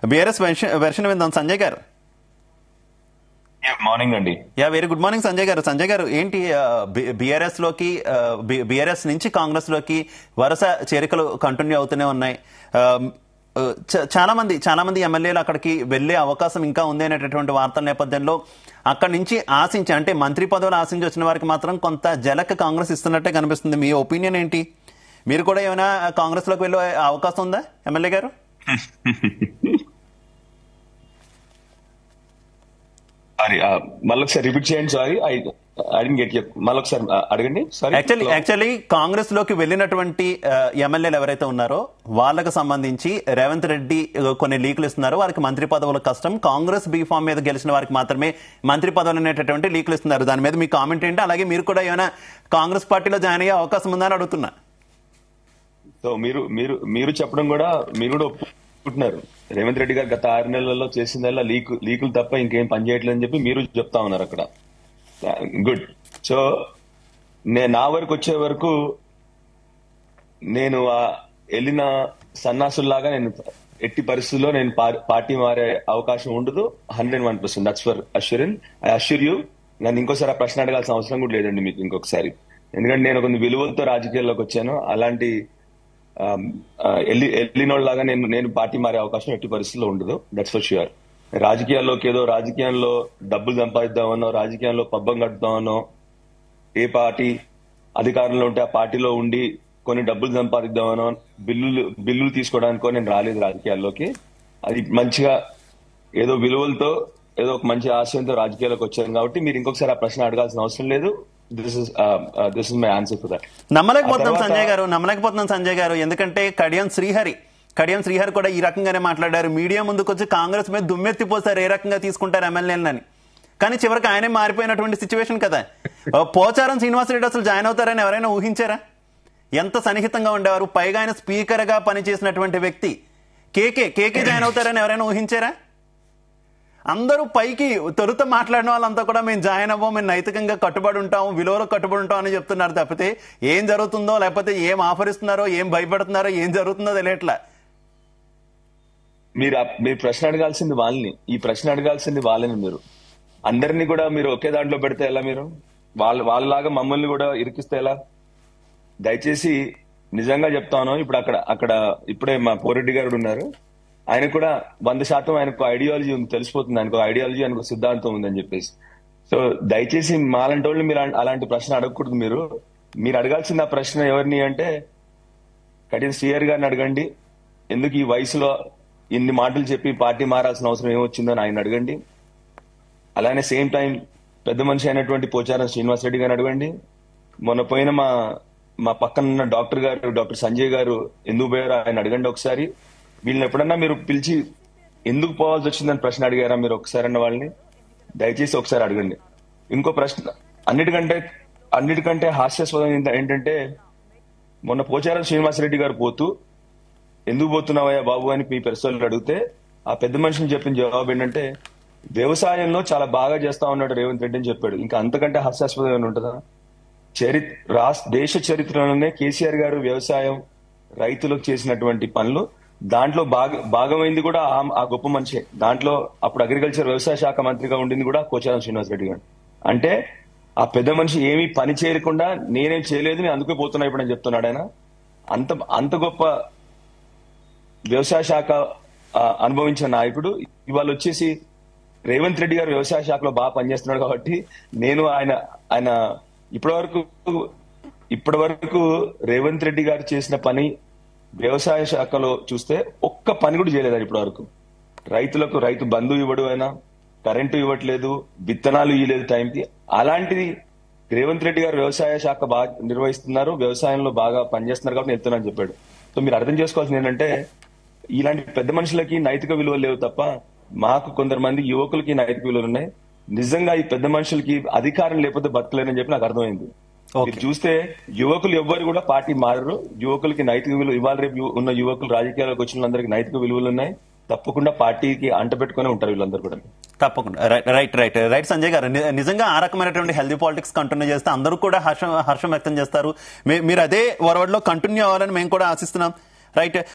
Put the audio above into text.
BRS version విందాం Sanjay garu morning అండి yeah very good morning Sanjay garu Sanjay గారు ఏంటి బీఆర్ఎస్ లోకి బీఆర్ఎస్ నుంచి కాంగ్రెస్ లోకి వరుస చేరికలు కంటిన్యూ అవుతూనే ఉన్నాయి ఆ, ఆ, చ- చాలా మంది చాలా మంది ఎమ్మెల్యేలు అక్కడికి వెళ్లే అవకాశం ఇంకా ఉంది అనేటటువంటి వార్తల నేపథ్యంలో అక్కడి నుంచి ఆశించి అంటే మంత్రి పదవులు ఆశించి వచ్చిన వారికి మాత్రం కొంత జలక కాంగ్రెస్ ఇస్తున్నట్టే కనిపిస్తుంది మీ ఒపీనియన్ ఏంటి మీరు కూడా ఏమైనా కాంగ్రెస్ లోకి వెళ్ళే అవకాశం ఉందా ఎమ్మెల్యే గారు సారీ మళ్ళొకసారి రిపీట్ చేయండి sorry I I didn't get మళ్ళొకసారి uh, అడగండి సారీ యాక్చువల్లీ యాక్చువల్లీ కాంగ్రెస్ లోకి వెళ్ళినటువంటి ఎమ్మెల్యేలు ఎవరైతే ఉన్నారో వాళ్ళకి సంబంధించి రేవంత్ రెడ్డి ఆ, కొన్ని లీకులు ఇస్తున్నారు వారికి మంత్రి పదవుల కష్టం కాంగ్రెస్ బీ ఫామ్ మీద గెలిచిన వారికి మాత్రమే మంత్రి పదవులు అనేటటువంటి లీకులు ఇస్తున్నారు దాని మీద మీ కామెంట్ ఏంటి అలాగే మీరు కూడా ఏమైనా కాంగ్రెస్ పార్టీలో జాయిన్ అయ్యే అవకాశం ఉందని అడుగుతున్నా సో మీరు మీరు మీరు చెప్పడం కూడా మీరు కూడా ఒప్పుకుంటున్నారు రేవంత్ రెడ్డి గారు గత ఆరు నెలల్లో చేసిందల్లా లీక్ లీకులు తప్ప ఇంకేం పని చేయట్లేదని చెప్పి మీరు చెప్తా ఉన్నారు అక్కడ గుడ్ సో నేను నా వరకు వచ్చే వరకు నేను ఆ వెళ్ళిన సన్నాసుల్లాగా నేను ఎట్టి పరిస్థితుల్లో నేను పా- పార్టీ మారే అవకాశం ఉండదు hundred one percent that's for assurance I assure you నన్ను ఇంకోసారి ఆ ప్రశ్న అడగాల్సిన అవసరం కూడా లేదండి మీకు ఇంకొకసారి ఎందుకంటే నేను కొన్ని విలువలతో రాజకీయాల్లోకి వచ్చాను అలాంటి ఆమ్, ఆ, వెళ్ళి వెళ్ళినోళ్ళలాగా నేను నేను పార్టీ మారే అవకాశం ఎట్టి పరిస్థితుల్లో ఉండదు దట్స్ ఫర్ ష్యూర్ రాజకీయాల్లోకి ఏదో రాజకీయంలో డబ్బులు సంపాదిద్దామనో రాజకీయంలో పబ్బం కట్టుదామనో ఏ పార్టీ అధికారంలో ఉంటే ఆ పార్టీలో ఉండి కొన్ని డబ్బులు సంపాదిద్దామనో బిల్లులు బిల్లులు తీసుకోవడానికో నేను రాలేదు రాజకీయాల్లోకి అది మంచిగా ఏదో విలువలతో ఏదో ఒక మంచి ఆశయంతో రాజకీయాల్లోకి వచ్చాను కాబట్టి మీరు ఇంకొకసారి ఆ ప్రశ్న అడగాల్సిన అవసరం లేదు this is this is my answer for that నమ్మలేకపోతున్నాం ఆ తర్వాత- సంజయ్ గారు నమ్మలేకపోతున్నాం సంజయ్ గారు ఎందుకంటే కడియం శ్రీహరి కడియం శ్రీహరి కూడా ఈ రకంగానే మాట్లాడారు మీడియా ముందుకు వచ్చి కాంగ్రెస్ మీద దుమ్మెత్తిపోసారు ఏ రకంగా తీసుకుంటారు ఎమ్మెల్యేలని కానీ చివరికి ఆయనే మారిపోయినటువంటి సిచ్యువేషన్ కదా ఓ పోచారం శ్రీనివాసరెడ్డి అసలు జాయిన్ అవుతారని ఎవరైనా ఊహించారా ఎంత సన్నిహితంగా ఉండేవారు పైగా ఆయన స్పీకర్ గా పనిచేసినటువంటి వ్యక్తి కేకే కేకే జాయిన్ అవుతారని ఎవరైనా ఊహించారా అందరూ పైకి తొలుత మాట్లాడిన వాళ్ళంతా కూడా మేము జాయిన్ అవ్వం మేము నైతికంగా కట్టుబడి ఉంటాం విలువలకు కట్టుబడి ఉంటాం అని చెప్తున్నారు తప్పితే ఏం జరుగుతుందో లేకపోతే ఏం ఆఫర్ ఇస్తున్నారో ఏం భయపడుతున్నారో ఏం జరుగుతుందో తెలియట్లా మీరు ఆ- మీరు ప్రశ్న అడగాల్సింది వాళ్ళని ఈ ప్రశ్న అడగాల్సింది వాళ్ళని మీరు అందరినీ కూడా మీరు ఒకే దాంట్లో పెడితే ఎలా మీరు వాళ్ళ వాళ్ళలాగా మమ్మల్ని కూడా ఇరికిస్తే ఎలా దయచేసి నిజంగా చెప్తాను ఇప్పుడు అక్కడ అక్కడ ఇప్పుడే మా పోరెడ్డి గారు ఉన్నారు ఆయన కూడా వంద శాతం ఆయనకు ఐడియాలజీ ఉంది తెలిసిపోతుంది ఆయనకు ఐడియాలజీ ఆయనకు సిద్ధాంతం ఉందని చెప్పేసి సో దయచేసి మాలాంటి వాళ్ళు మీరు అలాంటి ప్రశ్న అడగకూడదు మీరు మీరు అడగాల్సిన ఆ ప్రశ్న ఎవరిని అంటే కఠిన శ్రీహరి గారిని అడగండి ఎందుకు ఈ వయసులో ఇన్ని మాటలు చెప్పి పార్టీ మారాల్సిన అవసరం ఏమొచ్చిందని ఆయన అడగండి అలానే సేమ్ టైం పెద్ద మనిషి అయినటువంటి పోచారం శ్రీనివాస్ రెడ్డి గారిని అడగండి మొన్న పోయిన మా మా పక్కన ఉన్న డాక్టర్ గారు డాక్టర్ సంజయ్ గారు ఎందుకు పోయారో ఆయన అడగండి ఒకసారి వీళ్ళని ఎప్పుడన్నా మీరు పిలిచి ఎందుకు పోవాల్సి వచ్చిందని ప్రశ్న అడిగారా మీరు ఒకసారి అన్న వాళ్ళని దయచేసి ఒకసారి అడగండి ఇంకో ప్రశ్న అన్నిటికంటే అన్నిటికంటే హాస్యాస్పదం ఏంట- ఏంటంటే మొన్న పోచారం శ్రీనివాసరెడ్డి గారు పోతూ ఎందుకు పోతున్నావయ్యా బాబు అని మీ పెరసోళ్ళు అడిగితే ఆ పెద్ద మనిషిని చెప్పిన జవాబు ఏంటంటే వ్యవసాయంలో చాలా బాగా చేస్తా ఉన్నాడు రేవంత్ రెడ్డి అని చెప్పాడు ఇంకా అంతకంటే హాస్యాస్పదం ఏమైనా ఉంటుందా చరిత్ర రాష్ట్ర దేశ చరిత్రలోనే కేసీఆర్ గారు వ్యవసాయం రైతులకు చేసినటువంటి పనులు దాంట్లో భాగ భాగమైంది కూడా ఆ- ఆ గొప్ప మనిషే దాంట్లో అప్పుడు అగ్రికల్చర్ వ్యవసాయ శాఖ మంత్రిగా ఉండింది కూడా కోచారం శ్రీనివాస్ రెడ్డి గారు అంటే ఆ పెద్ద మనిషి ఏమీ పని చేయకుండా నేనేం చేయలేదు నేను అందుకే పోతున్నా ఇప్పుడు అని చెప్తున్నాడు ఆయన అంత అంత గొప్ప వ్యవసాయ శాఖ ఆ, అనుభవించిన నాయకుడు ఇవాళ వచ్చేసి రేవంత్ రెడ్డి గారు వ్యవసాయ శాఖలో బాగా పనిచేస్తున్నాడు కాబట్టి నేను ఆయన ఆయన ఇప్పటి వరకు ఇప్పటి వరకు రేవంత్ రెడ్డి గారు చేసిన పని వ్యవసాయ శాఖలో చూస్తే ఒక్క పని కూడా చేయలేదు ఇప్పటి వరకు రైతులకు రైతు బంధు ఇవ్వడు అయినా కరెంటు ఇవ్వట్లేదు విత్తనాలు ఇవ్వలేదు టైంకి అలాంటిది రేవంత్ రెడ్డి గారు వ్యవసాయ శాఖ బాగా నిర్వహిస్తున్నారు వ్యవసాయంలో బాగా పనిచేస్తున్నారు కాబట్టి నేను వెళ్తున్నాను చెప్పాడు సో మీరు అర్థం చేసుకోవాల్సింది ఏంటంటే ఇలాంటి పెద్ద మనుషులకి నైతిక విలువలు లేవు తప్ప మాకు కొందరు మంది యువకులకి నైతిక విలువలు ఉన్నాయి నిజంగా ఈ పెద్ద మనుషులకి అధికారం లేకపోతే బతకలేరని చెప్పి నాకు అర్థమైంది Okay. మీరు చూస్తే యువకులు ఎవ్వరు కూడా పార్టీ మారరు యువకులకి నైతిక విలువ ఇవాళ రేపు యు- ఉన్న యువకులు రాజకీయాలకు వచ్చిన వాళ్ళందరికీ నైతిక విలువలు ఉన్నాయి తప్పకుండా పార్టీకి అంట పెట్టుకుని ఉంటారు వీళ్ళందరూ కూడా తప్పకుండా right right right right Sanjay garu ని- నిజంగా ఆ రకమైనటువంటి హెల్దీ పాలిటిక్స్ కంటిన్యూ చేస్తే అందరూ కూడా హర్షం హర్షం వ్యక్తం చేస్తారు మీ- మీరు అదే వరవడిలో కంటిన్యూ అవ్వాలని మేము కూడా ఆశిస్తున్నాం రైట్